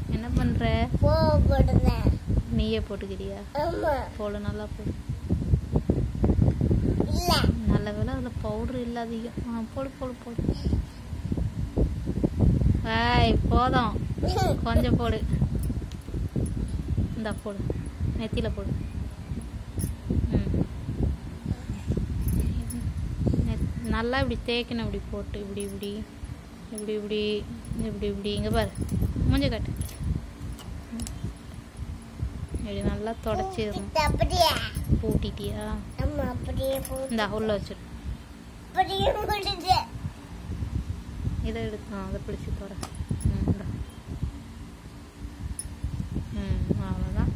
என்ன பண்ற போ போடுறேன் நீயே போட்டுக்கிறியா ஆமா போடு நல்லா போடு இல்ல நல்ல வேளை அதில் பவுடர் இல்லை அதிகம் ஆ போடு போடு போடு ஏய் போதும் கொஞ்சம் போடு இந்தா போடு நெத்தியில் போடு ம் நெத்- நல்லா இப்படி தேய்க்கணும் இப்படி போட்டு இப்படி இப்படி இப்படி இப்படி இப்படி இப்படி இங்கே பாரு மூஞ்ச காட்டு ம். இப்படி நல்லா தொடச்சிடணும் இது அப்படியே பூட்டிட்டியா ஆமா அப்படியே போ இந்த உள்ள வச்சிரு அப்படியே போடுது இதை எடுத்து ஆ, அதை பிடிச்சி போற ம் இந்தா. ம் அவ்வளோதான்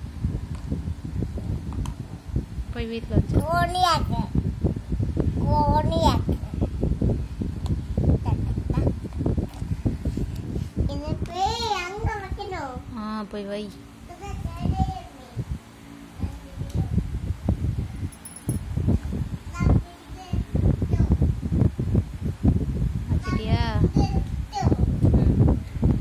போய் வீட்டில் வச்சு கோணியாக்கு கோணியாக்கு இது போய் அங்க வைக்கணும் ஆ போய் வை வச்சிட்டியா ம்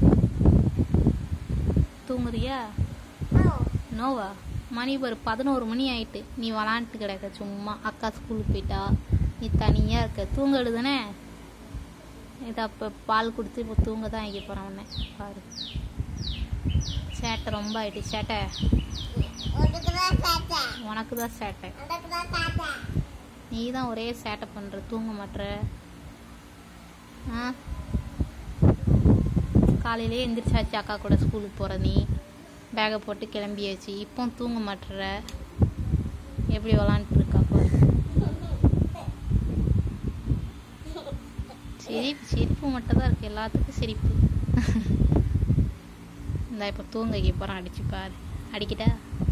தூங்குறியா நோவா மணி ஒரு பதினோரு மணி ஆயிட்டு நீ விளாண்டுட்டு கிடக்க சும்மா அக்கா ஸ்கூலுக்கு போயிட்டா நீ தனியாக இருக்க தூங்க தானே இது அப்போ பால் கொடுத்து இப்போ தூங்க தான் வைக்க போகிறேன் உன்னை பாரு சேட்டை ரொம்ப ஆயிட்டு சேட்டை உனக்கு தான் சேட்டை நீ தான் ஒரே சேட்டை பண்ணுற தூங்க மாட்ற ஆ காலையிலே எந்திரிச்சாச்சு அக்கா கூட ஸ்கூலுக்கு போகிற நீ பேகை போட்டு கிளம்பியாச்சு இப்போ தூங்க மாட்டுற எப்படி விளாண்டுட்டு இருக்கா பாரு சிரிப்பு சிரிப்பு மட்டும் தான் இருக்கு எல்லாத்துக்கும் சிரிப்பு இந்த இப்போ தூங்க வைக்க போகிறேன் அடிச்சு பாரு அடிக்கிட்டா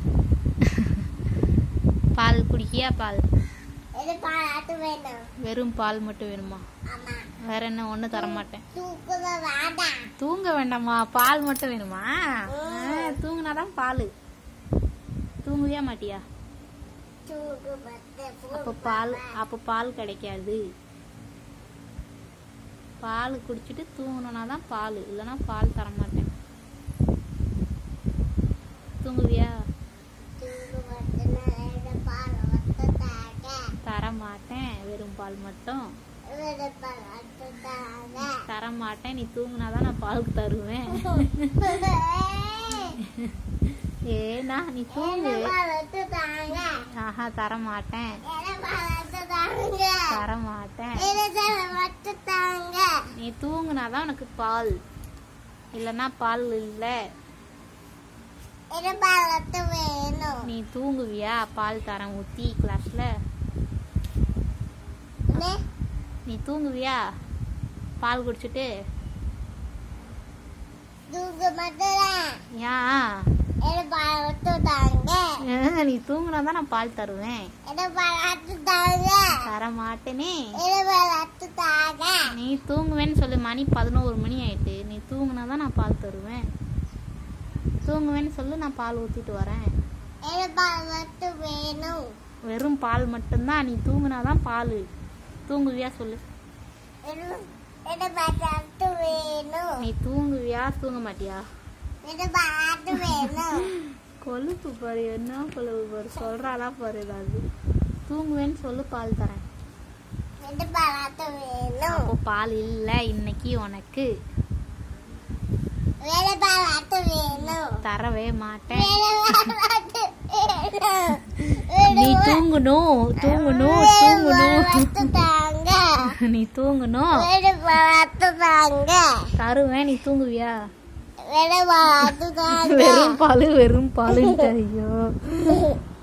பால் குடிக்கியா பால் இது பாராட்டு வேணும் வெறும் பால் மட்டும் வேணுமா ஆமா வேற என்ன ஒன்றும் தரமாட்டேன் தூக்குத வேண்டாம் தூங்க வேண்டாமா பால் மட்டும் வேணுமா ஆ, தூங்குனாதான் பால் தூங்குவியா மாட்டியா தூக்கு பத்து அப்போ பால் அப்போ பால் கிடைக்காது பால் குடிச்சிட்டு தூங்கணும்னா தான் பால் இல்லைன்னா பால் தர மாட்டேன் தூங்குவியா தூக்கு பத்துனா ரெண்டு பால் வத்துட்டாங்க தர மாட்டேன் வெறும் பால் மட்டும் ரெண்டு பால் வத்துட்டாங்க தர மாட்டேன் நீ தூங்குனாதான் நான் பாலுக்கு தருவேன் ஏனா நீ தூங்கு ரெண்டு பால் வத்துட்டாங்க ஆஹா தர மாட்டேன் ரெண்டு பால் வத்துட்டாங்க தர மாட்டேன் ரெண்டு பால் வத்துட்டாங்க நீ தூங்குனாதான் உனக்கு பால் இல்லைன்னா பால் இல்லை ரெண்டு பால் வத்து வேணும் நீ தூங்குவியா பால் தரேன் ஊற்றி கிளாஸ்ல என்ன? நீ தூங்குவியா பால் குடிச்சிட்டு தூக்கு மட்டும் ஏன் ரெண்டு பால் வத்துட்டாங்க ஆ, நீ தூங்குனா தான் நான் பால் தருவேன் ரெண்டு பால் வத்துட்டாங்க தர மாட்டேனே ரெண்டு பால் வத்துட்டாங்க நீ தூங்குவேன்னு சொல்லு மணி பதினோரு மணி ஆயிட்டு நீ தூங்குனா தான் நான் பால் தருவேன் தூங்குவேன்னு சொல்லு நான் பால் ஊற்றிட்டு வரேன் ரெண்டு பால் வத்து வேணும் வெறும் பால் மட்டும்தான் நீ தூங்குனா தான் பால் தூங்குவியா சொல்லு ரெண்டு ரெண்டு பால் வத்து வேணும் நீ தூங்குவியா தூங்க மாட்டியா ரெண்டு பால் வத்து வேணும் கொழுப்பு பாரு என்ன கொழுப்பு பாரு சொல்றாளா பாரு ஏதாவது தூங்குவேன்னு சொல்லு பால் தரேன் ரெண்டு பால் வத்து வேணும் அப்போ பால் இல்லை இன்னைக்கு உனக்கு ரெண்டு பால் வத்து வேணும் தரவே மாட்டேன் ரெண்டு பால் வத்து வேணும் நீ தூங்கணும் தூங்கணும் தூங்கணும் வத்துட்டாங்க நீ தூங்கணும் ரெண்டு பால் வத்துட்டாங்க தருவேன் நீ தூங்குவியா ரெண்டு பால் வத்துட்டாங்க வெறும் பால் வெறும் பாலுன்ட்டு ஐயோ